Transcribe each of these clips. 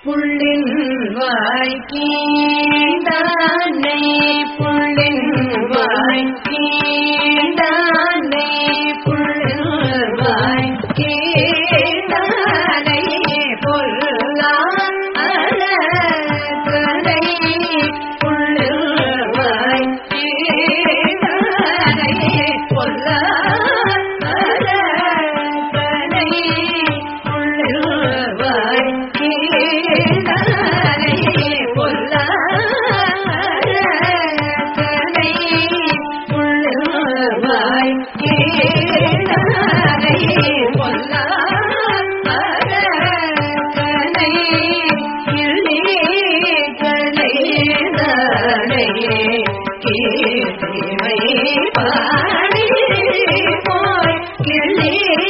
புள்ளின் வாய்க்கீண்டானை புள்ளின் வாய்க்கீண்டானை புள்ளின் வாய்க்கீண்டானை பொல்லான் அழகனை புள்ளின் வாய்க்கீண்டானை பொல்லான் அழகனை புள்ளின் வாய்க்கீண்டானை பொல்லான் அழகனை புள்ளின் வாய்க்கீண்டானை பொல்லான் அழகனை கிள்ளி கலைதானை கீர்த்திமை பாடி போய் கிள்ளி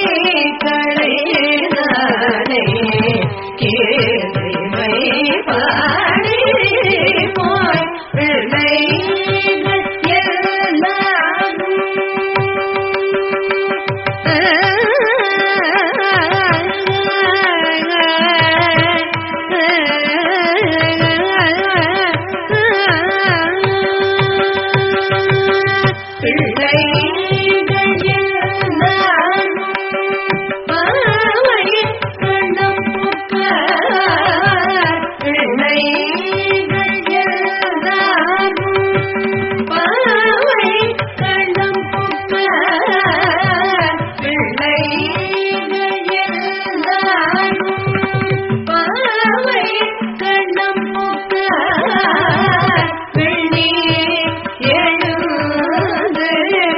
கலைதானை கீர்த்திமை பாடி போய் பிள்ளைகள் பாவை கண்ணம் பாவை கண்ணம் வெள்ளி எழுந்து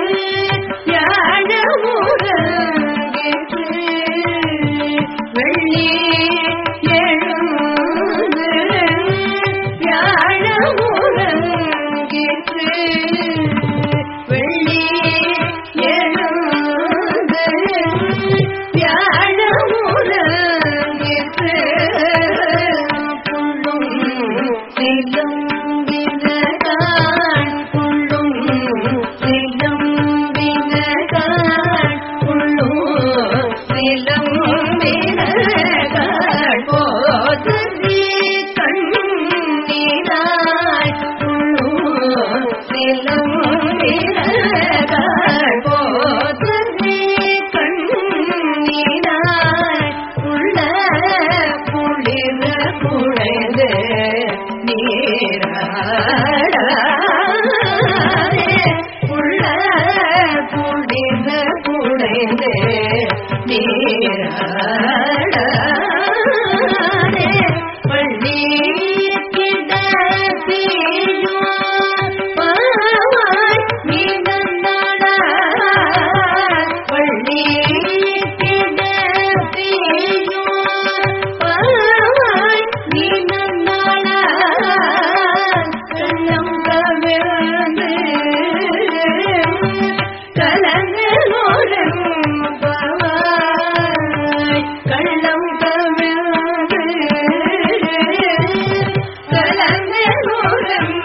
யாழமுறங்கிற்று வெள்ளி எழுந்து யாழமுறங்கிற்று வெள்ளி எழுந்து வியாழமுறங்கிற்று புள்ளும் சிலம்பினகான் புள்ளும் சிலம்பினகான் புள்ளும் சிலம்பினகான் போதறி கண்ணீராய் புள்ளும் சிலம்பினகான் போதறி கண்ணீராய் உள்ள குளிர குழைந்து நீராடே உள்ள குளிர குழைந்து நீராடே பள்ளி கிடப்பியோ பாவாய் நீனந்தாடா பள்ளி கிடப்பியோ பாவாய் நீனந்தாடா கள்ளம் கவிழ்ந்து கலங்கலோரம் பாவாய் கள்ளம் கவிழ்ந்து கலங்கலோரம்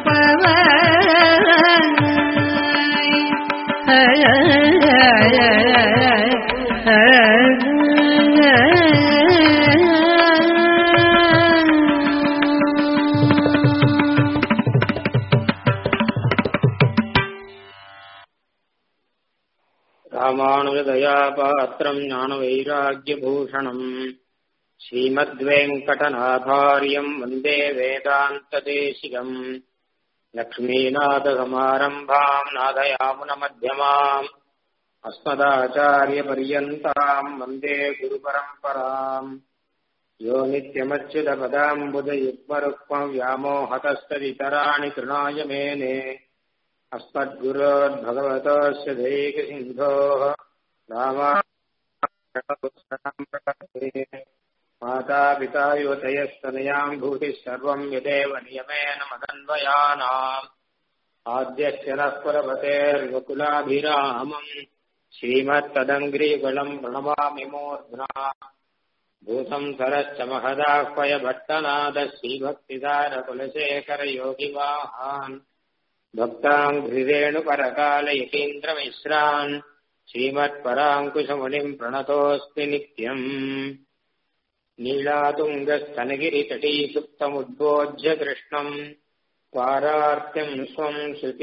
ராமானுஜதயாபாத்திரம் ஞானவைராக்கியபூஷணம் ஸ்ரீமத்வேங்கடநாதாரியம் வந்தே வேதாந்ததேசிகம் லக்ஷ்மீநாதசமாரம்பாம் நாதயாமுனமध्यமாம் अस्मदाचार्यपर्यन्ताम् वन्दे गुरुपरम्पराम् यो नित्यमच्युतपदाम्बुजयुग्मरुक्मव्यामोहतस्तदितराणि तृणाय मेने अस्मद्गुरोर्भगवतोऽस्य दैकसिन्धोः रामायणपुस्तकम् मातापिता युवतयस्तनयाम् भूतिः सर्वम् यदेव नियमेन मदन्वयानाम् आद्यस्य नः पुरपतेर्वकुलाभिरामम् श्रीमत्तदङ्ग्रीकुलम् प्रणमामि मूर्ध्ना भूतम् सरश्च महदाह्वय भट्टनादः श्रीभक्तिदारकुलशेखरयोगिवाहान् भक्ताम् ध्रिरेणुपरकालयतीन्द्रमिश्रान् श्रीमत्पराङ्कुशमुनिम् प्रणतोऽस्मि नित्यम् नीलातुङ्गस्तनगिरितटी सुप्तमुद्बोध्य कृष्णम् पारार्त्यम् स्वम्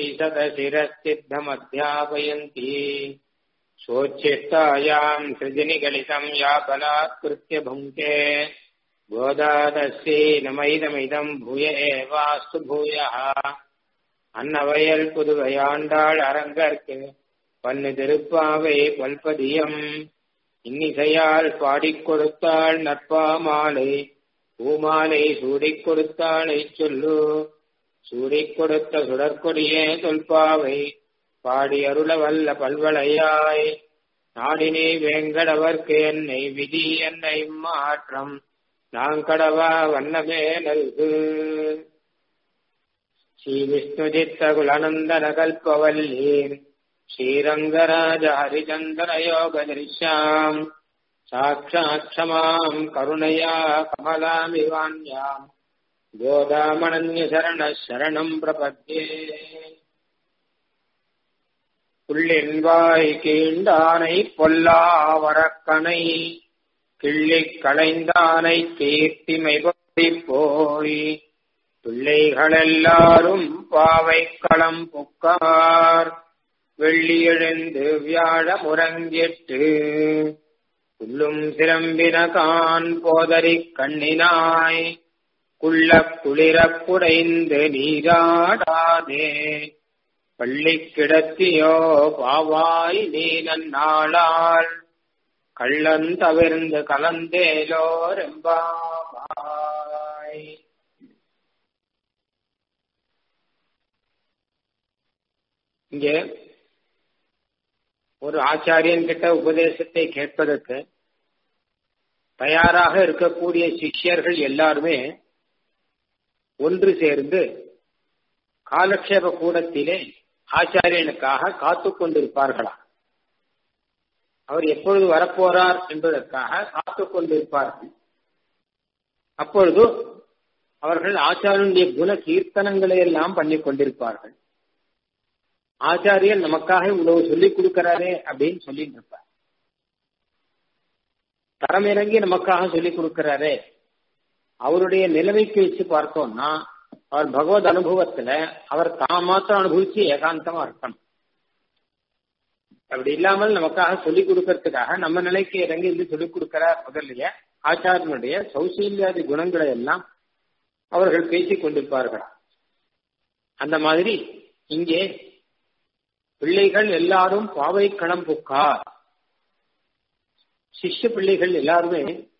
श्रुतिशतशिरस्तिद्धमध्यापयन्ती सोच्छिष्टायाम् सृजनिगलितम् या बलात्कृत्य भुङ्क्ते गोदादस्यै नमैदमिदम् भूय एवास्तु भूयः அன்னவயல் புதுவையாண்டாள் அரங்கற்கு பன்னு திருப்பாவை பல்பதியம் இன்னிசையால் பாடிக் கொடுத்தாள் நற்பாமாலை பூமாலை சூடிக் கொடுத்தாளை சொல்லு சூடிக் கொடுத்த சுடற்கொடியே தொல்பாவை பாடி அருள வல்ல பல்வளையாய் நாடினே வேங்கடவர்க்கு என்னை விதி என்னை மாற்றம் நாங்கடவா வண்ணமே நல்கு श्रीविष्णुचित्तकुलनन्दनकल्पवल्लीम् श्रीरङ्गराज हरिचन्दनयोगदृश्याम् साक्षात् क्षमाम् करुणया कमलामिवान्याम् गोदामणन्यशरणः शरणम् प्रपद्ये புள்ளின்வாய் கீண்டானை பொல்லாவரக்கனை கிள்ளிக் களைந்தானை கீர்த்திமை போய் பிள்ளைகளெல்லாரும் பாவை களம் புக்கார் வெள்ளி எழுந்து வியாழ முரங்கிட்டு புல்லும் சிரம்பினகான் போதரி கண்ணினாய் குள்ள குளிரக் குடைந்து நீராடாதே பள்ளி கிடத்தியோ பாவாய் நீ நன்னாளால் கள்ளன் தவிர்ந்து கலந்தேலோரெம்பாவாய் இங்க ஒரு ஆச்சாரியன் கிட்ட உபதேசத்தை கேட்பதற்கு தயாராக இருக்கக்கூடிய சிஷ்யர்கள் எல்லாருமே ஒன்று சேர்ந்து காலக்ஷேப கூடத்திலே ஆச்சாரியனுக்காக காத்து கொண்டிருப்பார்களா அவர் எப்பொழுது வரப்போறார் என்பதற்காக காத்து கொண்டிருப்பார்கள் அப்பொழுது அவர்கள் ஆச்சாரியனுடைய குண கீர்த்தனங்களை எல்லாம் பண்ணி கொண்டிருப்பார்கள் ஆச்சாரியன் நமக்காக இவ்வளவு சொல்லிக் கொடுக்கிறாரே அப்படின்னு சொல்லிட்டு இருப்பார் தரமிறங்கி நமக்காக சொல்லிக் கொடுக்கிறாரே அவருடைய நிலைமைக்கு வச்சு பார்த்தோம்னா அவர் பகவத் அனுபவத்துல அவர் தான் மாத்திரம் அனுபவிச்சு ஏகாந்தமா இருக்கணும் அப்படி இல்லாமல் நமக்காக சொல்லிக் கொடுக்கறதுக்காக நம்ம நிலைக்கு இறங்கி இருந்து சொல்லிக் கொடுக்கிறார் முதல்ல ஆச்சாரியனுடைய சௌசீல்யாதி குணங்களை எல்லாம் அவர்கள் பேசிக் கொண்டிருப்பார்களா அந்த மாதிரி இங்கே பிள்ளைகள் எல்லாரும் பாவை களம் புக்கார் சிஷ்ய பிள்ளைகள் எல்லாருமே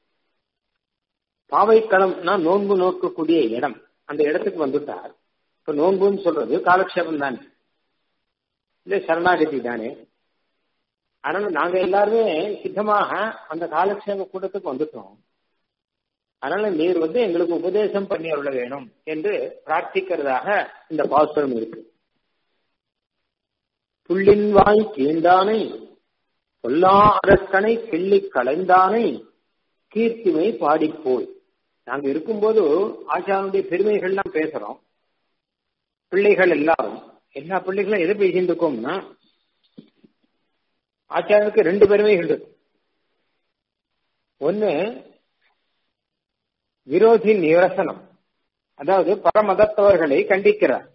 பாவைக்களம்னா நோன்பு நோக்கக்கூடிய இடம் அந்த இடத்துக்கு வந்துட்டார் இப்ப நோன்புன்னு சொல்றது காலக்ஷேபம் தானே இல்ல சரணாகதி தானே அதனால நாங்க எல்லாருமே சித்தமாக அந்த காலக்ஷேப கூட்டத்துக்கு வந்துட்டோம் அதனால நீர் வந்து எங்களுக்கு உபதேசம் பண்ணி அருள வேணும் என்று பிரார்த்திக்கிறதாக இந்த பாசுரம் இருக்கு புள்ளின் வாய் கீண்டானை பொல்லா அரக்கனை கிள்ளி கலைந்தானை கீர்த்திமை பாடிப்போய் நாங்க இருக்கும்போது ஆச்சாரனுடைய பெருமைகள்லாம் பேசுறோம் பிள்ளைகள் எல்லாரும் எல்லா பிள்ளைகளும் எதை பேசிட்டு இருக்கோம்னா ஆச்சாரனுக்கு ரெண்டு பெருமைகள் இருக்கு ஒன்னு விரோதி நிரசனம் அதாவது பரமதத்தவர்களை கண்டிக்கிறார்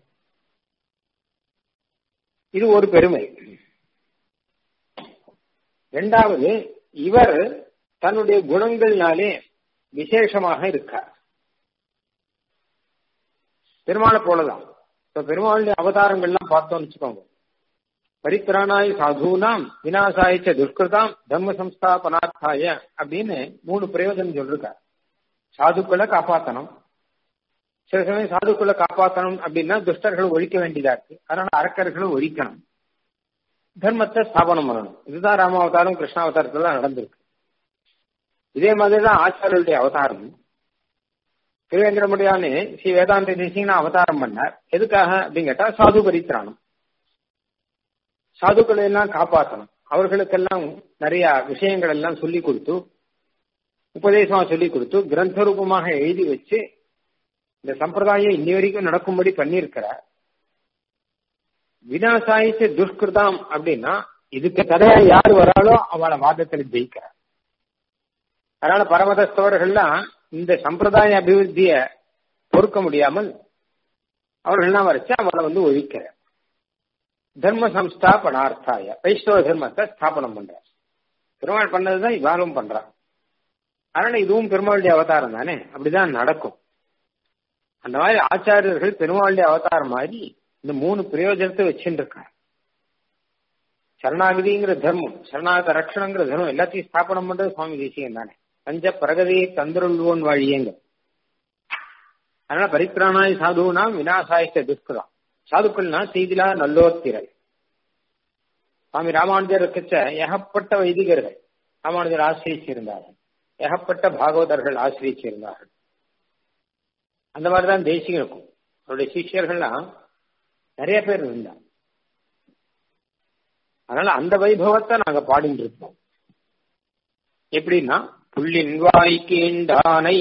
இது ஒரு பெருமை இரண்டாவது இவர் தன்னுடைய குணங்கள்னாலே விசேஷமாக இருக்கார் பெருமாளை போலதான் இப்ப பெருமாளுடைய அவதாரங்கள்லாம் பார்த்தோம்னு வச்சுக்கோங்க பரித்திராணாய் சாதுனாம் வினாசாயிச்ச துஷ்கிருதாம் தர்ம சம்ஸ்தாபனார்த்தாய அப்படின்னு மூணு பிரயோஜனம் சொல்லிருக்கார் சாதுக்களை காப்பாத்தணும் சில சமயம் சாதுக்களை காப்பாத்தணும் அப்படின்னா துஷ்டர்களை ஒழிக்க வேண்டியதா இருக்கு அதனால அரக்கர்களை ஒழிக்கணும் தர்மத்தை ஸ்தாபனம் பண்ணணும் இதுதான் ராமாவதாரம் கிருஷ்ணாவதாரத்துல நடந்திருக்கு இதே மாதிரிதான் ஆச்சாரியருடைய அவதாரம் திருவேங்கடமுடியான்னு ஸ்ரீ வேதாந்த தேசியன அவதாரம் பண்ணார் எதுக்காக அப்படின்னு கேட்டா சாது பரித்திராணம் சாதுக்களை எல்லாம் காப்பாற்றணும் அவர்களுக்கெல்லாம் நிறைய விஷயங்கள் எல்லாம் சொல்லி கொடுத்து உபதேசமா சொல்லி கொடுத்து கிரந்த ரூபமாக எழுதி வச்சு இந்த சம்பிரதாயம் இன்னி வரைக்கும் நடக்கும்படி பண்ணியிருக்கிறார் வினாசாயிச்சு துஷ்கிருதாம் அப்படின்னா இதுக்கு தடையா யார் வராளோ அவளை வாதத்தில் ஜெயிக்கிறார் அதனால பரமதஸ்தவர்கள்லாம் இந்த சம்பிரதாய அபிவிருத்திய பொறுக்க முடியாமல் அவர்கள்லாம் வரைச்சு அவரை வந்து ஒழிக்கிற தர்ம சம்ஸ்தாபனார்த்தாய வைஷ்ணவ தர்மத்தை ஸ்தாபனம் பண்ற பெருமாள் பண்ணதுதான் இவாலும் பண்றான் அதனால இதுவும் பெருமாளுடைய அவதாரம் தானே அப்படிதான் நடக்கும் அந்த மாதிரி ஆச்சாரியர்கள் பெருமாளுடைய அவதாரம் மாதிரி இந்த மூணு பிரயோஜனத்தை வச்சுட்டு இருக்காங்க சரணாகதிங்கிற தர்மம் சரணாகத ரட்சணங்கிற தர்மம் எல்லாத்தையும் ஸ்தாபனம் பண்றது சுவாமி தேசியம் தானே பஞ்ச பிரகதியை தந்துருள்வோன் வழியங்க அதனால பரித்ராணாய் சாதுனாம் விநாசாயத்த துஷ்கிரம் சாதுக்கள்னா செய்திலா நல்லோர் திரள் சுவாமி ராமானுஜர் இருக்கச்ச ஏகப்பட்ட வைதிகர்கள் ராமானுஜர் ஆசிரியிருந்தார்கள் ஏகப்பட்ட பாகவதர்கள் ஆசிரியிருந்தார்கள் அந்த மாதிரிதான் தேசியம் இருக்கும் அவருடைய சிஷியர்கள்லாம் நிறைய பேர் இருந்தாங்க அதனால அந்த வைபவத்தை நாங்க பாடிட்டு இருப்போம் எப்படின்னா புள்ளின் வாய் கீண்டானை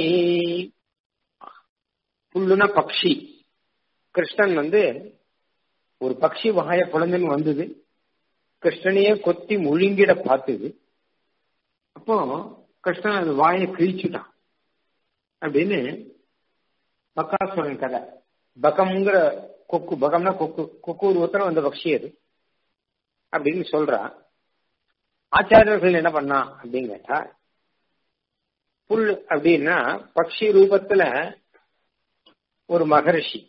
புல்லுன பக்ஷி கிருஷ்ணன் வந்து ஒரு பக்ஷி வாய குழந்தைன்னு வந்தது கிருஷ்ணனையே கொத்தி முழுங்கிட பார்த்தது அப்போ கிருஷ்ணன் அது வாயை கிழிச்சுட்டான் அப்படின்னு பக்காசுரன் கதை பகம்ங்கிற கொக்கு பகம்னா கொக்கு கொக்கு உருவத்தில் வந்த பக்ஷி அது அப்படின்னு சொல்றா ஆச்சாரியர்கள் என்ன பண்ணா அப்படின்னு கேட்டா புல் அப்படின்னா பக்ஷி ரூபத்துல ஒரு மகரிஷி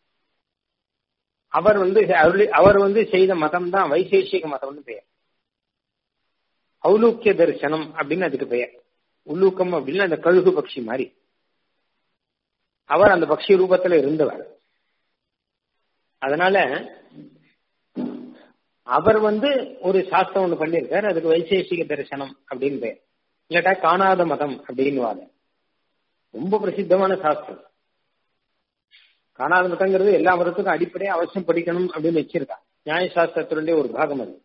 அவர் வந்து அவர் வந்து செய்த மதம் தான் வைசேஷிக மதம்னு பெயர் ஔலூக்கிய தரிசனம் அப்படின்னு அதுக்கு பெயர் உள்ளூக்கம் அப்படின்னு அந்த கழுகு பக்ஷி மாதிரி அவர் அந்த பக்ஷி ரூபத்துல இருந்தவர் அதனால அவர் வந்து ஒரு சாஸ்திரம் ஒண்ணு பண்ணியிருக்காரு அதுக்கு வைசேஷிக தரிசனம் அப்படின்னு பெயர் இல்லாட்டா காணாத மதம் அப்படின்னு வாங்க ரொம்ப பிரசித்தமான சாஸ்திரம் காணாத மதங்கிறது எல்லா மதத்துக்கும் அடிப்படையே அவசியம் படிக்கணும் அப்படின்னு வச்சிருக்கான் நியாய சாஸ்திரத்தினுடைய ஒரு பாகம் அது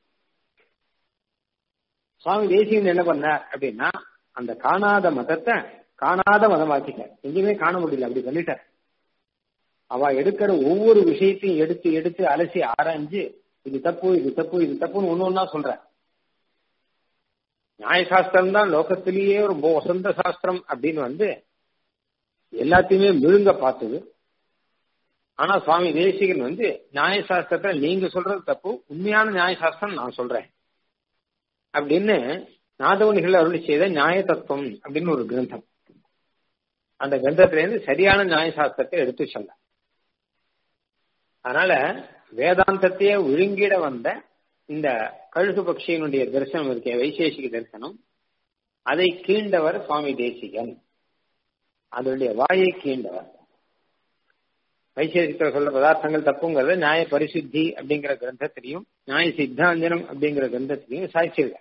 சுவாமி தேசியன் என்ன பண்ணார் அப்படின்னா அந்த காணாத மதத்தை காணாத மதமாக்கிட்டார் எங்கேயுமே காண முடியல அப்படி பண்ணிட்டார் அவ எடுக்கிற ஒவ்வொரு விஷயத்தையும் எடுத்து எடுத்து அலசி ஆராய்ஞ்சு இது தப்பு இது தப்பு இது தப்புன்னு ஒண்ணு ஒன்னா சொல்ற நியாயசாஸ்திரம் தான் லோகத்திலேயே ரொம்ப வசந்த சாஸ்திரம் அப்படின்னு வந்து எல்லாத்தையுமே விழுங்க பார்த்தது ஆனா சுவாமி தேசிகன் வந்து நியாயசாஸ்திரத்தை நீங்க சொல்றது தப்பு உண்மையான நியாயசாஸ்திரம் நான் சொல்றேன் அப்படின்னு நாதவனிகள் அருளி செய்த நியாய தத்துவம் அப்படின்னு ஒரு கிரந்தம் அந்த கிரந்தத்துல இருந்து சரியான நியாயசாஸ்திரத்தை எடுத்து சொல்ல அதனால வேதாந்தத்தையே ஒழுங்கிட வந்த இந்த கழுகு பக்ஷியினுடைய தரிசனம் இருக்க வைசேஷிக தரிசனம் அதை கீண்டவர் சுவாமி தேசிகன் அதனுடைய வாயை கீண்டவர் வைசேஷிகர் சொல்ற பதார்த்தங்கள் தப்புங்கிறத நியாய பரிசுத்தி அப்படிங்கிற கிரந்தத்திலையும் நியாய சித்தாந்தனம் அப்படிங்கிற கிரந்தத்திலையும் சாய்ச்சிருக்க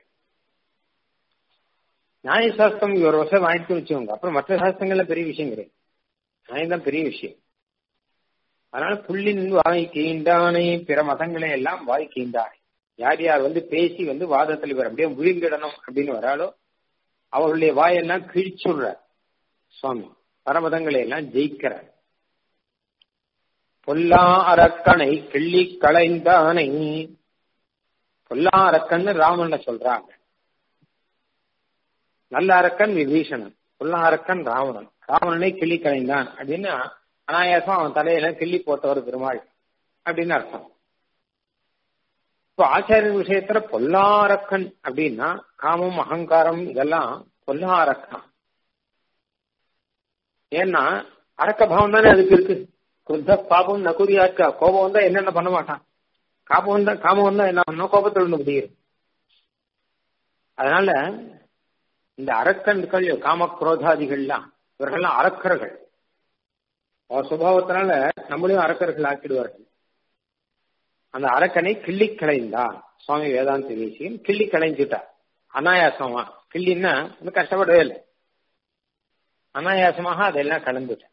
நியாய சாஸ்திரம் ஒரு வருஷம் வாங்கிட்டு வச்சுக்கோங்க அப்புறம் மற்ற சாஸ்திரங்கள்ல பெரிய விஷயம் கிடையாது நியாயம் தான் பெரிய விஷயம் அதனால புள்ளின் வாய் கீண்டானே பிற மதங்களை எல்லாம் வாய் கீண்டானே யார் யார் வந்து பேசி வந்து வாதத்தில் இவர் அப்படியே விழுங்கிடணும் அப்படின்னு வராலோ அவர்களுடைய வாயெல்லாம் கிழிச்சுடுறார் சுவாமி பரமதங்களை எல்லாம் ஜெயிக்கிறார் பொல்லா அரக்கனை கிள்ளி களைந்தானை பொல்லா அரக்கன்னு ராமன் சொல்றாங்க நல்ல அரக்கன் விபீஷணன் பொல்லா அரக்கன் ராவணன் ராவணனை கிள்ளி களைந்தான் அப்படின்னு அனாயாசம் அவன் தலையில கிள்ளி போட்டவர் பெருமாள் அப்படின்னு அர்த்தம் இப்போ ஆச்சாரிய விஷயத்துல பொல்லாரக்கன் அப்படின்னா காமம் அகங்காரம் இதெல்லாம் பொல்லாரக்கன் ஏன்னா அரக்க பாவம் தானே அதுக்கு இருக்கு குருத்த பாபம் நகுரியாக்கா கோபம் வந்தா என்னென்ன பண்ண மாட்டான் காபம் வந்தா காமம் வந்தா என்ன பண்ணணும் கோபத்தில் ஒன்று முடியும் அதனால இந்த அரக்கன்கள் காமக்ரோதாதிகள்லாம் இவர்கள்லாம் அரக்கர்கள் அவர் சுபாவத்தினால நம்மளையும் அரக்கர்கள் ஆக்கிடுவார்கள் அந்த அரக்கனை கிள்ளி களைந்தான் சுவாமி வேதாந்த தேசியன் கிள்ளி களைஞ்சுட்டார் அனாயாசமா கிள்ளின்னா வந்து கஷ்டப்படவே இல்லை அனாயாசமாக அதெல்லாம் கலந்துட்டார்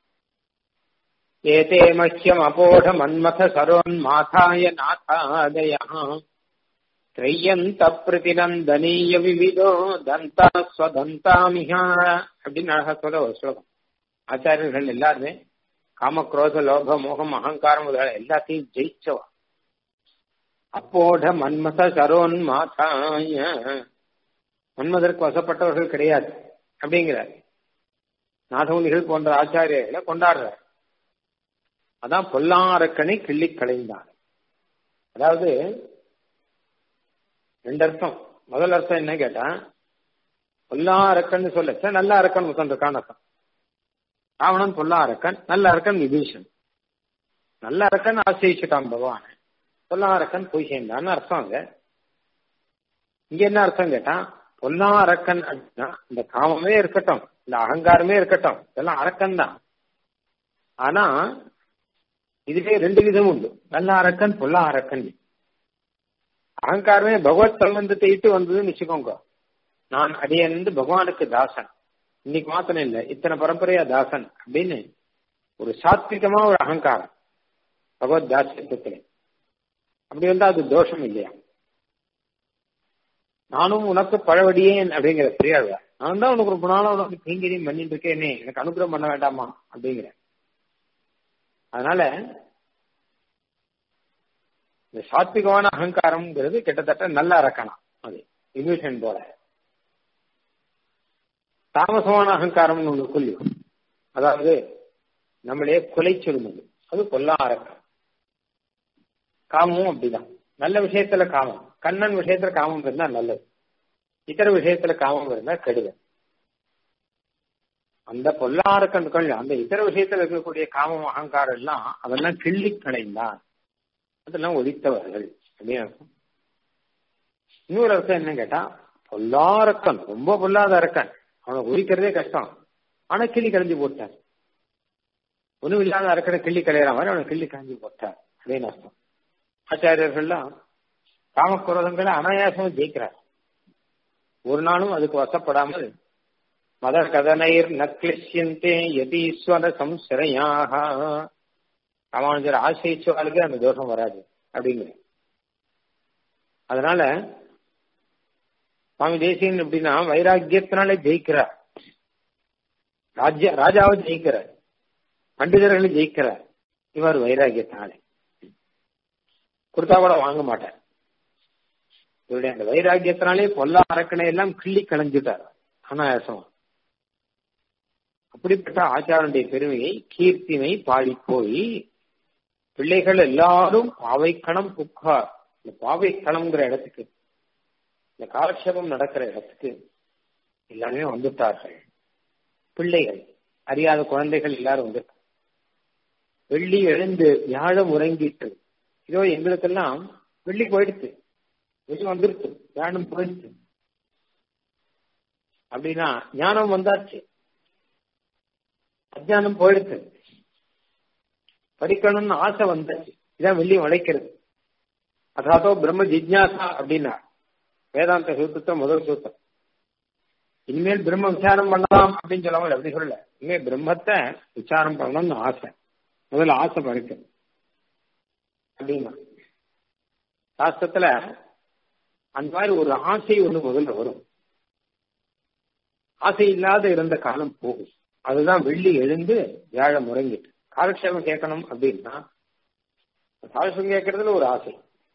ஏதே மஹ்யம் அபோட மன்மத சரோன்மாதாய நாதாதயா திரையந்த பிரதிநந்தனீய விவிதோ தந்தா ஸ்வதந்தாமிஹா அப்படின்னு அழகா சொல்ல ஒரு ஸ்லோகம் ஆச்சாரியர்கள் எல்லாருமே காமக்ரோத லோக மோகம் அகங்காரம் முதல எல்லாத்தையும் ஜெயிச்சவா அப்போட மன்மத சரோன் மாதாய மன்மதற்கு வசப்பட்டவர்கள் கிடையாது அப்படிங்கிறார் நாதமுனிகள் போன்ற ஆச்சாரியர்களை கொண்டாடுறார் அதான் பொல்லாரக்கனை கிள்ளி களைந்தான் அதாவது ரெண்டு அர்த்தம் முதல் அர்த்தம் என்ன கேட்டா பொல்லா அரக்கன் சொல்ல நல்ல அரக்கன் உட்காந்துருக்கான் அர்த்தம் ராவணன் பொல்லா அரக்கன் நல்ல அரக்கன் விபீஷன் நல்ல அரக்கன் ஆசிரிச்சுட்டான் பகவான் பொல்லா அரக்கன் போய் சேர்ந்தான்னு அர்த்தம் அங்க இங்க என்ன அர்த்தம் கேட்டா பொல்லா அரக்கன் அப்படின்னா இந்த காமமே இருக்கட்டும் இந்த அகங்காரமே இருக்கட்டும் இதெல்லாம் அரக்கன் தான் ஆனா இதுவே ரெண்டு விதம் உண்டு நல்ல அரக்கன் பொல்லா அரக்கன் அகங்காரமே பகவத் சம்பந்தத்தை இட்டு வந்ததுன்னு வச்சுக்கோங்க நான் அடியந்து பகவானுக்கு தாசன் இன்னைக்கு மாத்திரம் இல்ல இத்தனை பரம்பரையா தாசன் அப்படின்னு ஒரு சாத்விகமா ஒரு அகங்காரம் பகவத் தாசியத்துல அப்படி வந்தா அது தோஷம் இல்லையா நானும் உனக்கு பழவடியேன் அப்படிங்கிற பெரியாழ்வார் நான் தான் உனக்கு ரொம்ப நாளா உனக்கு தீங்கிரியும் பண்ணிட்டு இருக்கேனே எனக்கு அனுகிரகம் பண்ண வேண்டாமா அப்படிங்கிற அதனால இந்த சாத்விகமான அகங்காரம்ங்கிறது கிட்டத்தட்ட நல்ல அரக்கணம் அது விபூஷன் போல தாமசமான அகங்காரம்னு ஒண்ணு கொல்லும் அதாவது நம்மளே கொலை சொல்லுது அது கொல்லா அரக்கம் காமமும் அப்படிதான் நல்ல விஷயத்துல காமம் கண்ணன் விஷயத்துல காமம் இருந்தா நல்லது இதர விஷயத்துல காமம் இருந்தா கெடுதல் அந்த பொல்லாரக்கன்கள் அந்த இதர விஷயத்துல இருக்கக்கூடிய காமம் அகங்காரம் எல்லாம் அதெல்லாம் கிள்ளி களைந்தான் அதெல்லாம் ஒழித்தவர்கள் அப்படின்னு அர்த்தம் இன்னொரு அர்த்தம் என்ன கேட்டா பொல்லாரக்கன் ரொம்ப பொல்லாத அரக்கன் அவனை ஒழிக்கிறதே கஷ்டம் ஆனா கிள்ளி களைஞ்சு போட்டார் ஒண்ணும் இல்லாத அரக்கனை கிள்ளி களையிற மாதிரி அவனை கிள்ளி களைஞ்சு போட்டார் அப்படின்னு அர்த்தம் ஆச்சாரியர்கள்லாம் காமக்குரோதங்களை அனாயாசமா ஜெயிக்கிறார் ஒரு நாளும் அதுக்கு வசப்படாமல் மத கதனைர் நக்லிஷ்யந்தே யதீஸ்வர சம்சரையாக ராமானுஜர் ஆசிரிச்சுவாளுக்கு அந்த தோஷம் வராது அப்படிங்கிற அதனால சுவாமி தேசியன் எப்படின்னா வைராக்கியத்தினாலே ஜெயிக்கிறார் ராஜ்ய ராஜாவை ஜெயிக்கிறார் பண்டிதர்களை ஜெயிக்கிறார் இவர் வைராக்கியத்தினாலே கொடுத்தா கூட வாங்க மாட்டார் இவருடைய அந்த வைராக்கியத்தினாலே பொல்லா அரக்கனை எல்லாம் கிள்ளி களைஞ்சுட்டார் அனாயாசம் அப்படிப்பட்ட ஆச்சாரனுடைய பெருமையை கீர்த்தினை பாடி போய் பிள்ளைகள் எல்லாரும் பாவைக்கணம் புக்கார் இந்த பாவைக்கணம்ங்கிற இடத்துக்கு இந்த காலட்சேபம் நடக்கிற இடத்துக்கு எல்லாருமே வந்துட்டார்கள் பிள்ளைகள் அறியாத குழந்தைகள் எல்லாரும் வந்து வெள்ளி எழுந்து வியாழம் உறங்கிட்டு இதோ எங்களுக்கெல்லாம் வெள்ளி போயிடுச்சு வெள்ளி வந்துருச்சு வியாழம் போயிடுச்சு அப்படின்னா ஞானம் வந்தாச்சு அஜானம் போயிடுச்சு படிக்கணும்னு ஆசை வந்தாச்சு இதான் வெள்ளி உழைக்கிறது அதாத்தோ பிரம்ம ஜிக்யாசா அப்படின்னா வேதாந்த சூத்திரத்தை முதல் சூத்திரம் இனிமேல் பிரம்ம விசாரம் பண்ணலாம் அப்படின்னு சொல்லாமல் அப்படி சொல்லல இனிமேல் பிரம்மத்தை விசாரம் பண்ணணும்னு ஆசை முதல்ல ஆசை பறிக்கணும் அப்படின்னா சாஸ்திரத்துல அந்த மாதிரி ஒரு ஆசை ஒண்ணு முதல்ல வரும் ஆசை இல்லாத இருந்த காலம் போகும் அதுதான் வெள்ளி எழுந்து வியாழம் முறங்கிட்டு காலக்ஷேபம் கேட்கணும் அப்படின்னா காலக்ஷேபம் கேட்கறதுல ஒரு ஆசை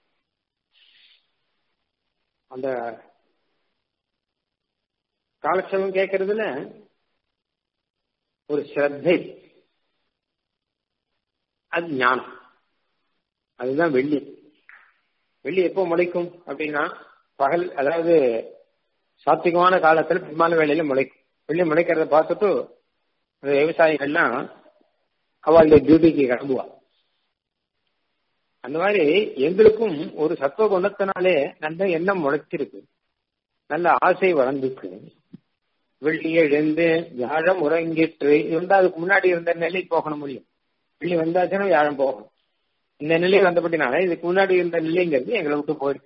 அந்த காலக்ஷேபம் கேட்கறதுல ஒரு ஸ்ரத்தை அது ஞானம் அதுதான் வெள்ளி வெள்ளி எப்போ முளைக்கும் அப்படின்னா பகல் அதாவது சாத்விகமான காலத்துல பின்மான வேலையில முளைக்கும் வெள்ளி முளைக்கிறத பார்த்துட்டு அந்த விவசாயிகள்லாம் அவளுடைய டியூட்டிக்கு கிளம்புவா அந்த மாதிரி எங்களுக்கும் ஒரு சத்துவ குணத்தினாலே நல்ல எண்ணம் முளைச்சிருக்கு நல்ல ஆசை வளர்ந்துருக்கு வெள்ளி எழுந்து வியாழம் உறங்கிட்டு இருந்தா அதுக்கு முன்னாடி இருந்த நிலை போக முடியும் வெள்ளி வந்தாச்சுன்னா வியாழம் போகணும் இந்த நிலை வந்தபடினால இதுக்கு முன்னாடி இருந்த நிலைங்கிறது எங்களை விட்டு போயிருக்கு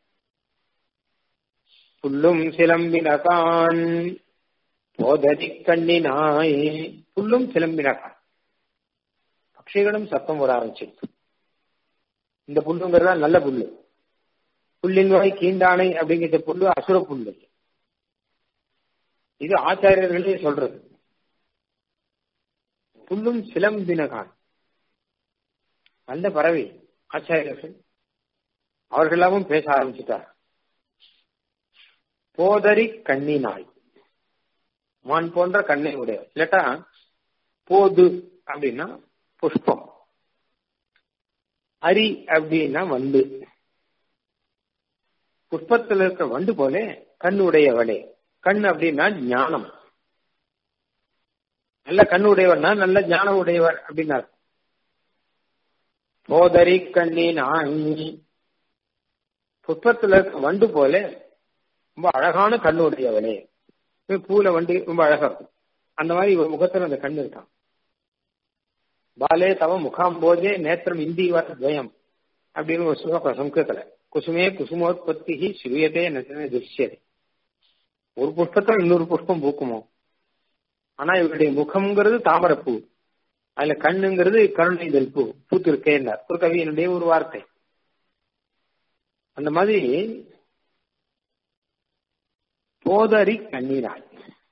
புல்லும் சிலம்பினகான் போதரி கண்ணினாய் புல்லும் சிலம்பினகான் பட்சிகளும் சத்தம் போட ஆரம்பிச்சிருக்கு இந்த புல்லுங்கிறதா நல்ல புல்லு புல்லின் வகை கீண்டானை அப்படிங்கிற புல்லு அசுர புல்லு இது ஆச்சாரியர்களே சொல்றது புல்லும் சிலம்பினகான் நல்ல பறவை ஆச்சாரியர்கள் அவர்களாவும் பேச ஆரம்பிச்சுட்டார் போதரி கண்ணி நாய் மான் போன்ற கண்ணை உடையவர் இல்லாட்டா போது அப்படின்னா புஷ்பம் அரி அப்படின்னா வண்டு புஷ்பத்துல இருக்க வண்டு போல கண் உடையவளே கண் அப்படின்னா ஞானம் நல்ல கண் உடையவர்னா நல்ல ஞானம் உடையவர் அப்படின்னார் போதரி கண்ணின் ஆணி புஷ்பத்துல இருக்க வண்டு போல ரொம்ப அழகான கண் உடையவளே பூல வண்டு ரொம்ப அழகா இருக்கும் அந்த மாதிரி இவர் முகத்துல அந்த கண் இருக்கான் பாலே தவ முகாம்போஜே நேத்திரம் இந்திவ துவயம் அப்படின்னு ஒரு ஸ்லோகம் சம்ஸ்கிருதத்துல குசுமே குசுமோத்பத்தி ஸ்ரூயதே நச்சன திருஷ்யதே ஒரு புஷ்பத்துல இன்னொரு புஷ்பம் பூக்குமோ ஆனா இவருடைய முகம்ங்கிறது தாமரப்பூ அதுல கண்ணுங்கிறது கருணை பூ பூத்து இருக்கேன்னார் ஒரு கவியனுடைய ஒரு வார்த்தை அந்த மாதிரி போதரி கண்ணீராய்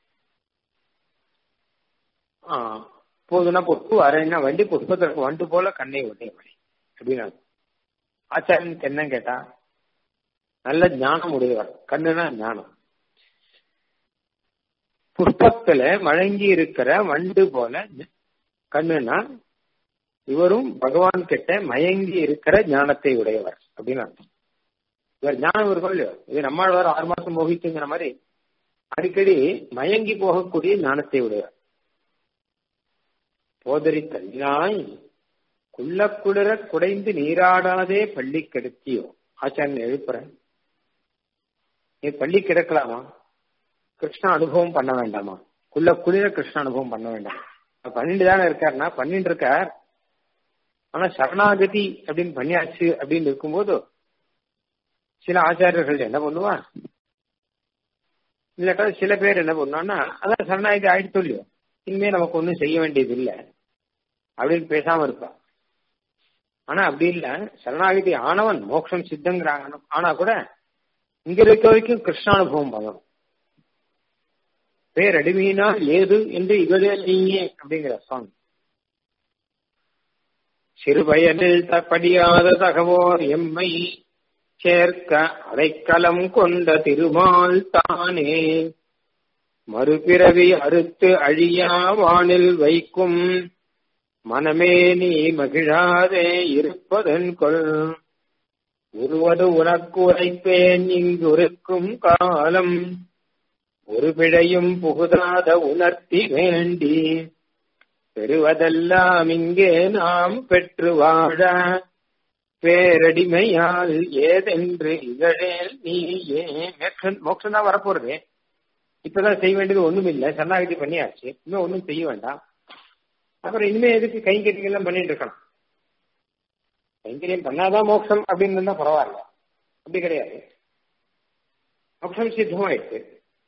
போதுனா பொட்டு அரைனா வண்டி புஷ்பத்திற்கு வண்டு போல கண்ணை உடையவளை அப்படின்னு ஆச்சாரியன் என்ன கேட்டா நல்ல ஞானம் உடையவர் கண்ணுனா ஞானம் புஷ்பத்துல மழங்கி இருக்கிற வண்டு போல கண்ணுனா இவரும் பகவான் கிட்ட மயங்கி இருக்கிற ஞானத்தை உடையவர் அப்படின்னு அர்த்தம் இவர் ஞானம் இருக்கும் இல்லையோ இது நம்மாழ்வார் ஆறு மாசம் மோகித்துங்கிற மாதிரி அடிக்கடி மயங்கி போகக்கூடிய ஞானத்தை உடையவர் போதரி தள்ளினாய் குள்ள குளிர குடைந்து நீராடாதே பள்ளி கிடத்தியோ ஆச்சாரியன் எழுப்புறேன் நீ பள்ளி கிடக்கலாமா கிருஷ்ண அனுபவம் பண்ண வேண்டாமா குள்ள குளிர கிருஷ்ண அனுபவம் பண்ண வேண்டாம் பன்னெண்டு தானே இருக்காருன்னா பன்னெண்டு இருக்கார் ஆனா சரணாகதி அப்படின்னு பண்ணியாச்சு அப்படின்னு இருக்கும்போது சில ஆச்சாரியர்கள் என்ன பண்ணுவா இல்லாட்டா சில பேர் என்ன பண்ணுவான்னா அதான் சரணாகதி ஆயிடுத்து இல்லையோ இனிமே நமக்கு ஒன்றும் செய்ய வேண்டியது இல்லை அப்படின்னு பேசாம இருப்பா ஆனா அப்படி இல்ல சரணாகதி ஆனவன் மோட்சம் சித்தங்கிறாங்க ஆனா கூட இங்க இருக்க வரைக்கும் கிருஷ்ணானுபவம் பண்ணணும் பேரடிமையினால் ஏது என்று இவரே நீயே அப்படிங்கிற சாங் சிறுவயனில் தப்படியாத தகவோர் எம்மை சேர்க்க அடைக்கலம் கொண்ட திருமால் தானே மறுபிறவி அறுத்து அழியா வானில் வைக்கும் மனமே நீ மகிழாதே இருப்பதன் கொள் உருவது உனக்கு உரைப்பேன் இங்குருக்கும் காலம் ஒரு பிழையும் புகுதாத உணர்த்தி வேண்டி பெறுவதெல்லாம் இங்கே நாம் பெற்று வாழ பேரடிமையால் ஏதென்று இகழேல் நீயே மோட்சம் தான் வரப்போறது இப்பதான் செய்ய வேண்டியது ஒண்ணும் இல்லை சரணாகதி பண்ணியாச்சு இன்னும் ஒன்றும் செய்ய வேண்டாம் அப்புறம் இனிமே எதுக்கு கைங்கரியங்கள்லாம் பண்ணிட்டு இருக்கலாம் கைங்கரியம் பண்ணாதான் மோட்சம் அப்படின்னு இருந்தா பரவாயில்ல அப்படி கிடையாது மோட்சம் சித்தமாயிடுச்சு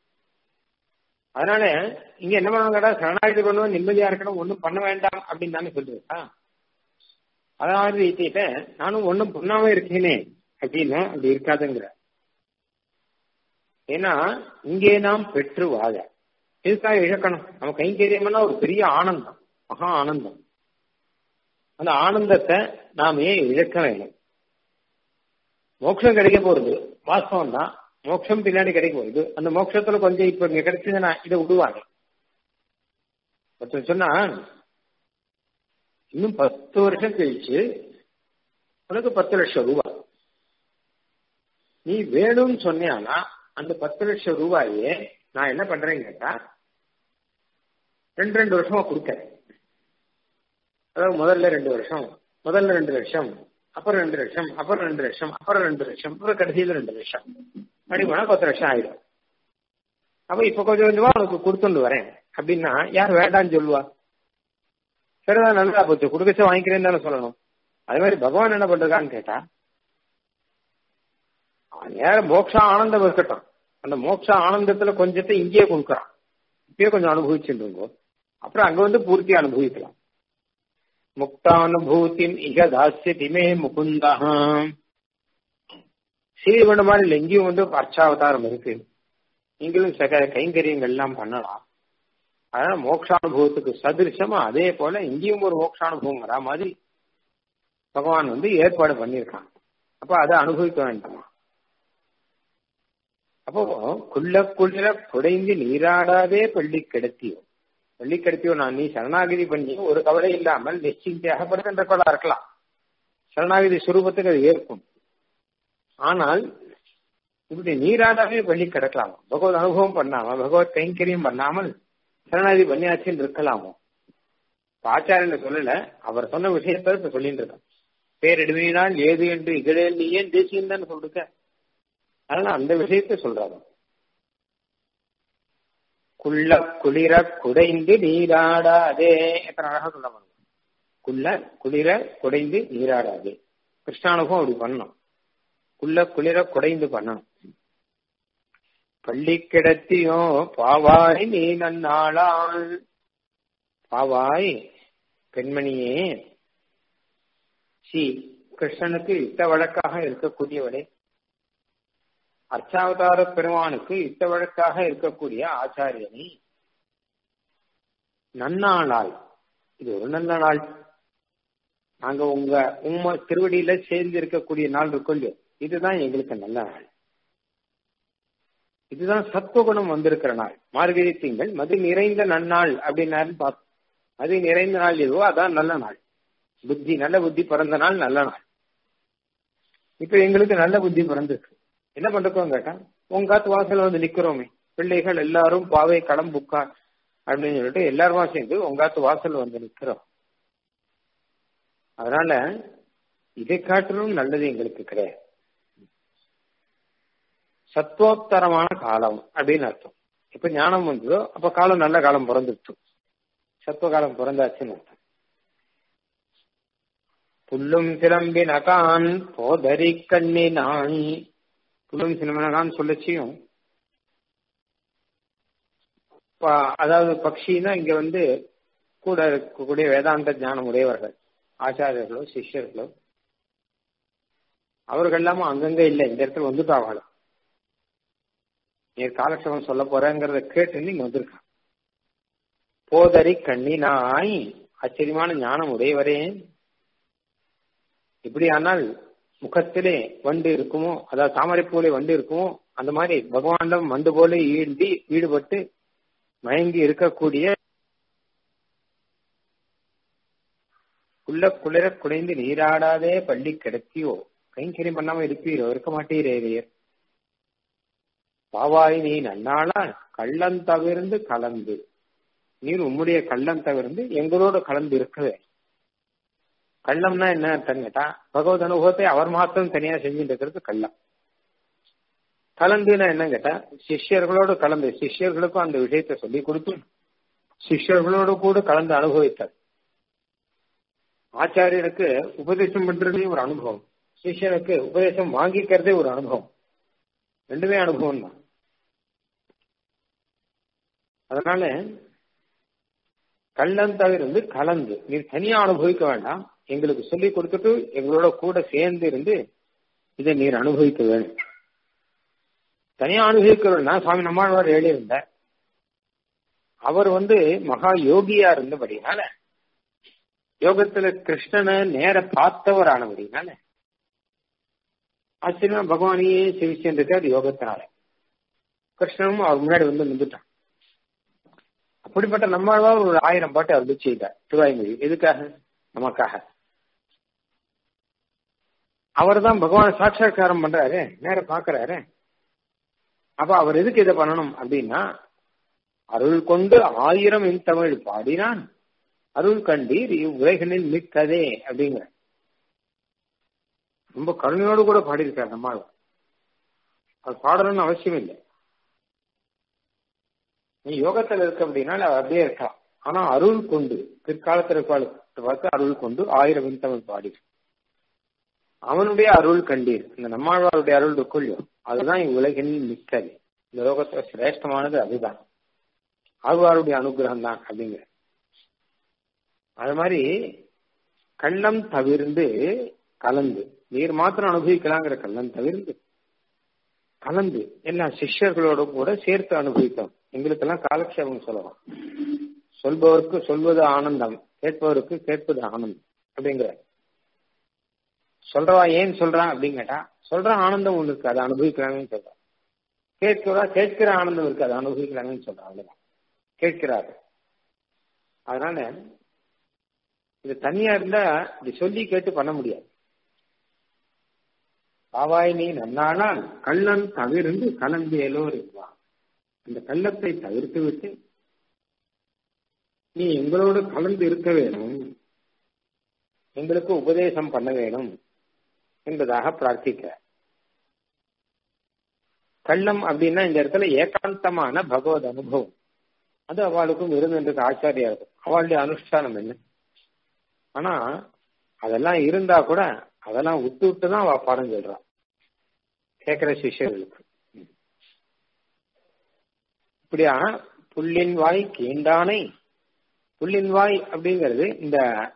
அதனால இங்க என்ன பண்ணுவாங்கடா சரணாகதி பண்ணுவோம் நிம்மதியா இருக்கணும் ஒன்றும் பண்ண வேண்டாம் அப்படின்னு தானே சொல்லுவா அதாவது ரீதியில நானும் ஒன்றும் பண்ணாம இருக்கேனே அப்படின்னா அப்படி இருக்காதுங்கிற ஏன்னா இங்கே நாம் பெற்று வாழ இதுக்காக இழக்கணும் நம்ம கைங்கரியம்னா ஒரு பெரிய ஆனந்தம் மகா ஆனந்தம் அந்த ஆனந்தத்தை நாம் ஏன் இழக்க வேணும் மோட்சம் கிடைக்க போறது வாஸ்தவம் தான் மோட்சம் பின்னாடி கிடைக்க போகுது அந்த மோட்சத்துல கொஞ்சம் இப்ப இங்க கிடைச்சதுன்னா இதை விடுவாங்க ஒருத்தன் சொன்னா இன்னும் பத்து வருஷம் கழிச்சு உனக்கு பத்து லட்சம் ரூபாய் நீ வேணும்னு சொன்னியானா அந்த பத்து லட்சம் ரூபாயே நான் என்ன பண்றேன்னு கேட்டா ரெண்டு ரெண்டு வருஷமா கொடுக்கறேன் அதாவது முதல்ல ரெண்டு வருஷம் முதல்ல ரெண்டு லட்சம் அப்புறம் ரெண்டு லட்சம் அப்புறம் ரெண்டு லட்சம் அப்புறம் ரெண்டு லட்சம் அப்புறம் கடைசியில ரெண்டு லட்சம் அப்படி போனா பத்து லட்சம் ஆயிடும் அப்ப இப்ப கொஞ்சம் கொஞ்சமா உனக்கு கொடுத்துட்டு வரேன் அப்படின்னா யார் வேண்டான்னு சொல்லுவா சரிதான் நல்லா போச்சு கொடுக்கச்சே வாங்கிக்கிறேன்னு தானே சொல்லணும் அதே மாதிரி பகவான் என்ன பண்றான்னு கேட்டா நேரம் மோட்ச ஆனந்தம் இருக்கட்டும் அந்த மோட்ச ஆனந்தத்துல கொஞ்சத்தை இங்கேயே கொடுக்குறான் இப்பயே கொஞ்சம் அனுபவிச்சுருங்கோ அப்புறம் அங்க வந்து பூர்த்தி அனுபவிக்கலாம் முக்தானுபூத்தின் இக தாசியதி மே முகுந்தா ஸ்ரீவண்ண மாதிரி இல்லை எங்கேயும் வந்து அர்ச்சாவதாரம் இருக்கு நீங்களும் சக கைங்கரியங்கள் எல்லாம் பண்ணலாம் அதனால மோக்ஷானுபவத்துக்கு சதிருஷமா அதே போல இங்கேயும் ஒரு மோக்ஷானுபவம் வரா மாதிரி பகவான் வந்து ஏற்பாடு பண்ணியிருக்கான் அப்ப அதை அனுபவிக்க வேண்டாமா அப்போ குள்ள குளிர குடைந்து நீராடாதே பள்ளி கிடத்தியோ பள்ளி கிடத்தியோ நான் நீ சரணாகிதி பண்ணி ஒரு கவலை இல்லாமல் நிச்சயத்தையாக படுகின்ற கொள்ளா இருக்கலாம் சரணாகிதி சுரூபத்துக்கு அது ஏற்கும் ஆனால் இப்படி நீராடாவே பள்ளி கிடக்கலாமா பகவத் அனுபவம் பண்ணாம பகவத் கைங்கரியம் பண்ணாமல் சரணாகிதி பண்ணியாச்சுன்னு இருக்கலாமோ ஆச்சாரியன் சொல்லல அவர் சொன்ன விஷயத்த இப்ப சொல்லிட்டு இருக்கான் பேரிடுமையினால் ஏது என்று இகழேல் நீ ஏன் தேசியம் தான் சொல்லிருக்க அதனால அந்த விஷயத்த சொல்றாரு குள்ள குளிர குடைந்து நீராடாதே எத்தனை அழகா சொல்ல குள்ள குளிர குடைந்து நீராடாதே கிருஷ்ணானுகம் அப்படி பண்ணணும் குள்ள குளிர குடைந்து பண்ணணும் பள்ளி கிடத்தியோ பாவாய் நீ நன்னாளாள் பாவாய் பெண்மணியே சி கிருஷ்ணனுக்கு இட்ட வழக்காக இருக்கக்கூடியவளே அர்ச்சாவதார பெருமானுக்கு இட்ட வழக்காக இருக்கக்கூடிய ஆச்சாரியனை நன்னாளாய் இது ஒரு நல்ல நாள் நாங்க உங்க உம்ம திருவடியில சேர்ந்து இருக்கக்கூடிய நாள் இருக்கும் இல்லையோ இதுதான் எங்களுக்கு நல்ல நாள் இதுதான் சத்துவகுணம் வந்திருக்கிற நாள் மார்கழி திங்கள் மது நிறைந்த நன்னாள் அப்படின்னாரு பார்த்தோம் மது நிறைந்த நாள் எதுவோ அதான் நல்ல நாள் புத்தி நல்ல புத்தி பிறந்த நாள் நல்ல நாள் இப்ப எங்களுக்கு நல்ல புத்தி பிறந்திருக்கு என்ன பண்றோம் கேட்டா உங்க காத்து வாசல்ல வந்து நிக்கிறோமே பிள்ளைகள் எல்லாரும் பாவை களம் புக்கா அப்படின்னு சொல்லிட்டு எல்லாருமா சேர்ந்து உங்க காத்து வாசல் வந்து நிக்கிறோம் அதனால இதை காட்டிலும் நல்லது எங்களுக்கு கிடையாது சத்வோத்தரமான காலம் அப்படின்னு அர்த்தம் இப்ப ஞானம் வந்ததோ அப்ப காலம் நல்ல காலம் பிறந்துட்டு சத்துவ காலம் பிறந்தாச்சுன்னு அர்த்தம் புல்லும் சிலம்பினகான் போதரி கண்ணினான் புல்லும் சிலம்பினகான் சொல்லச்சியும் அதாவது பக்ஷின்னா இங்க வந்து கூட இருக்கக்கூடிய வேதாந்த ஞானம் உடையவர்கள் ஆச்சாரியர்களோ சிஷ்யர்களோ அவர்கள் எல்லாமே அங்கங்க இல்லை இந்த இடத்துல வந்துட்டாங்களோ நீ காலக்ஷேபம் சொல்ல போறேங்கிறத கேட்டு நீங்க வந்திருக்கான் போதரி கண்ணினாய் ஆச்சரியமான ஞானம் உடையவரே இப்படியானால் முகத்திலே வண்டு இருக்குமோ அதாவது தாமரை போல வண்டு இருக்குமோ அந்த மாதிரி பகவானிடம் வண்டு போல ஈண்டி ஈடுபட்டு மயங்கி இருக்கக்கூடிய உள்ள குளிர குடைந்து நீராடாதே பள்ளி கிடத்தியோ கைங்கரியம் பண்ணாம இருப்பீரோ இருக்க மாட்டீரேரியர் பாவாய் நீ நன்னாளா கள்ளம் தவிர்ந்து கலந்து நீர் உம்முடைய கள்ளம் தவிர்ந்து எங்களோட கலந்து இருக்கவே கள்ளம்னா என்ன அர்த்தம் கேட்டா பகவத் அனுபவத்தை அவர் மாத்திரம் தனியா செஞ்சுட்டு இருக்கிறது கள்ளம் கலந்துன்னா என்ன கேட்டா சிஷ்யர்களோடு கலந்து சிஷ்யர்களுக்கும் அந்த விஷயத்தை சொல்லி கொடுத்து சிஷ்யர்களோடு கூட கலந்து அனுபவித்தார் ஆச்சாரியனுக்கு உபதேசம் பண்றதே ஒரு அனுபவம் சிஷ்யனுக்கு உபதேசம் வாங்கிக்கிறதே ஒரு அனுபவம் ரெண்டுமே அனுபவம் தான் அதனால கள்ளம் தவிர்த்து கலந்து நீர் தனியா அனுபவிக்க வேண்டாம் எங்களுக்கு சொல்லி கொடுத்துட்டு எங்களோட கூட சேர்ந்து இருந்து இதை நீர் அனுபவிக்க வேணும் தனியா அனுபவிக்க வேண்டாம் சுவாமி நம்மாழ்வார் எழுதியிருந்தார் அவர் வந்து மகா யோகியா இருந்தபடினால யோகத்துல கிருஷ்ணனை நேர பார்த்தவர் ஆனபடினால ஆச்சரியமா பகவானையே செவிச்சிருக்காரு யோகத்தினால கிருஷ்ணனும் அவர் முன்னாடி வந்து நின்றுட்டான் அப்படிப்பட்ட நம்மாழ்வா ஒரு ஆயிரம் பாட்டு அவர் செய்தார் திருவாய்மொழி எதுக்காக நமக்காக அவர் தான் பகவான் சாட்சா்காரம் பண்றாரு நேர பாக்குறாரு அப்ப அவர் எதுக்கு இதை பண்ணணும் அப்படின்னா அருள் கொண்டு ஆயிரம் என் தமிழ் பாடினான் அருள் கண்டீர் இவ்வுலகனில் மிக்கதே அப்படிங்கிற ரொம்ப கருணையோடு கூட பாடியிருக்காரு நம்மால் அது பாடணும்னு அவசியம் இல்லை நீ யோகத்துல இருக்க அப்படின்னா அப்படியே இருக்கலாம் ஆனா அருள் கொண்டு பிற்காலத்தில் பார்த்து அருள் கொண்டு ஆயிரம் விண்தமிழ் பாடி அவனுடைய அருள் கண்டீர் இந்த நம்மாழ்வாருடைய அருள் இருக்குள்ளோ அதுதான் இவ்வுலகில் மிக்கது இந்த லோகத்துல சிரேஷ்டமானது அதுதான் ஆழ்வாருடைய அனுகிரகம் தான் அப்படிங்கிற அது மாதிரி கள்ளம் தவிர்ந்து கலந்து நீர் மாத்திரம் அனுபவிக்கலாங்கிற கள்ளம் தவிர்ந்து கலந்து எல்லா சிஷ்யர்களோட கூட சேர்த்து அனுபவித்தோம் எங்களுக்கெல்லாம் காலக்ஷேபம் சொல்லலாம் சொல்பவருக்கு சொல்வது ஆனந்தம் கேட்பவருக்கு கேட்பது ஆனந்தம் அப்படிங்கிற சொல்றவா ஏன் சொல்றான் அப்படின்னு கேட்டா சொல்ற ஆனந்தம் ஒண்ணு இருக்கு அதை அனுபவிக்கலாமே சொல்றான் கேட்கிறா கேட்கிற ஆனந்தம் இருக்கு அது அனுபவிக்கலாங்கன்னு சொல்றேன் அவ்வளவுதான் கேட்கிறாரு அதனால இது தனியா இருந்தா இப்படி சொல்லி கேட்டு பண்ண முடியாது பாவாய் நீ நன்னானால் கள்ளன் தவிர்ந்து கலந்து எல்லோர் இருப்பான் அந்த கள்ளத்தை தவிர்த்து விட்டு நீ எங்களோடு கலந்து இருக்க வேணும் எங்களுக்கு உபதேசம் பண்ண வேணும் என்பதாக பிரார்த்திக்க கள்ளம் அப்படின்னா இந்த இடத்துல ஏகாந்தமான பகவத் அனுபவம் அது அவளுக்கும் இருந்துருக்கு ஆச்சாரியா இருக்கும் அவளுடைய அனுஷ்டானம் என்ன ஆனா அதெல்லாம் இருந்தா கூட அதெல்லாம் விட்டு விட்டு தான் அவ பாடம் சொல்றான் கேட்கிற சிஷ்யர்களுக்கு இப்படியா புல்லின் வாய் கீண்டானை புல்லின் வாய் அப்படிங்கிறது இந்த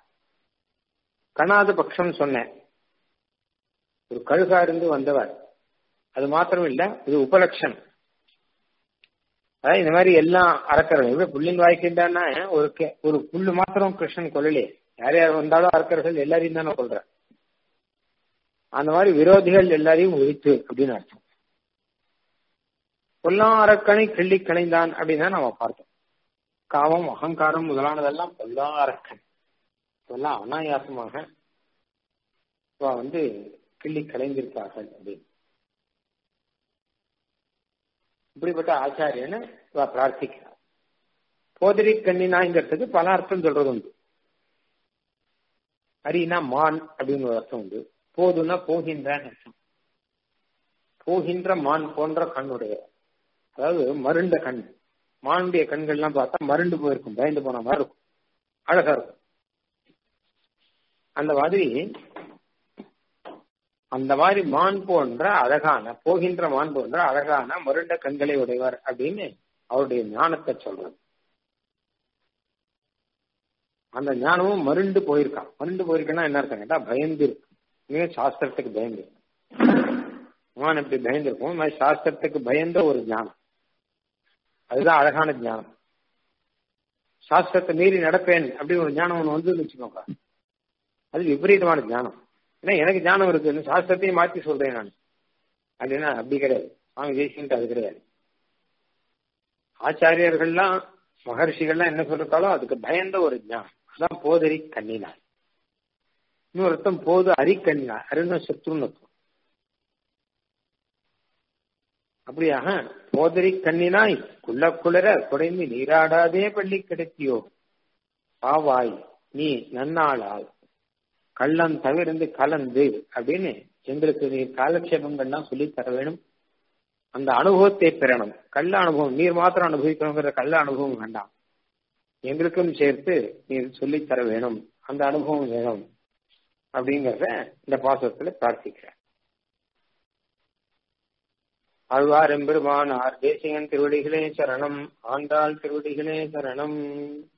கணாத பட்சம் சொன்னேன் ஒரு கழுகா இருந்து வந்தவர் அது மாத்திரம் இல்ல இது உபலட்சம் அதாவது இந்த மாதிரி எல்லாம் அறக்கிறவங்க புல்லின் வாய்க்கின்றான்னா ஒரு ஒரு புல்லு மாத்திரம் கிருஷ்ணன் கொல்லலையே யார் யார் வந்தாலும் அறக்கர்கள் எல்லாரையும் தானே கொள்ற அந்த மாதிரி விரோதிகள் எல்லாரையும் ஒழித்து அப்படின்னு அர்த்தம் பொல்லா அரக்கனை கிள்ளி கணைந்தான் அப்படின்னு தான் நம்ம பார்த்தோம் காமம் அகங்காரம் முதலானதெல்லாம் பொல்லா அரக்கன் இதெல்லாம் அனாயாசமாக வந்து கிள்ளி கலைந்திருக்கார்கள் அப்படின்னு இப்படிப்பட்ட ஆச்சாரியனை இவ பிரார்த்திக்கிறார் போதிரி கண்ணினாங்கிறதுக்கு பல அர்த்தம் சொல்றது உண்டு அரினா மான் அப்படின்னு ஒரு அர்த்தம் உண்டு போதுன்னா போகின்றான்னு அர்த்தம் போகின்ற மான் போன்ற கண்ணுடைய அதாவது மருண்ட கண் மானுடைய கண்கள்லாம் பார்த்தா மருண்டு போயிருக்கும் பயந்து போன மாதிரி இருக்கும் அழகா இருக்கும் அந்த மாதிரி அந்த மாதிரி மான் போன்ற அழகான போகின்ற மான் போன்ற அழகான மருண்ட கண்களை உடையவர் அப்படின்னு அவருடைய ஞானத்தை சொல்றது அந்த ஞானமும் மருண்டு போயிருக்கான் மருண்டு போயிருக்குன்னா என்ன அர்த்தம் கேட்டா பயந்து இருக்கு இனிமே சாஸ்திரத்துக்கு பயந்து மான் எப்படி பயந்துருக்கும் இந்த மாதிரி சாஸ்திரத்துக்கு பயந்த ஒரு ஞானம் அதுதான் அழகான ஞானம் சாஸ்திரத்தை மீறி நடப்பேன் அப்படின்னு ஒரு ஞானம் ஒன்று வந்து வச்சுக்கோங்க அது விபரீதமான ஞானம் ஏன்னா எனக்கு ஞானம் இருக்கு சாஸ்திரத்தையும் மாற்றி சொல்றேன் நான் அப்படின்னா அப்படி கிடையாது சுவாமி தேசியன்ட்டு அது கிடையாது ஆச்சாரியர்கள்லாம் மகர்ஷிகள்லாம் என்ன சொல்றாலோ அதுக்கு பயந்த ஒரு ஞானம் அதான் போதறி கண்ணினார் இன்னொரு அர்த்தம் போது அரிக்கண்ணினார் அருண சத்ருன்னு அர்த்தம் அப்படியாக போதறி கண்ணினாய் குள்ள குளர குறைந்து நீராடாதே பள்ளி கிடைத்தியோ பாவாய் நீ நன்னாளால் கள்ளம் தவிர்ந்து கலந்து அப்படின்னு எங்களுக்கு நீ காலக்ஷேபங்கள்லாம் சொல்லி தர வேணும் அந்த அனுபவத்தை பெறணும் கள்ள அனுபவம் நீர் மாத்திரம் அனுபவிக்கணுங்கிற கள்ள அனுபவம் வேண்டாம் எங்களுக்கும் சேர்த்து நீர் சொல்லி தர வேணும் அந்த அனுபவம் வேணும் அப்படிங்கிறத இந்த பாசத்துல பிரார்த்திக்கிறேன் ஆழ்வார் எம்பெருமானார் தேசிகன் திருவடிகளே சரணம் ஆண்டாள் திருவடிகளே சரணம்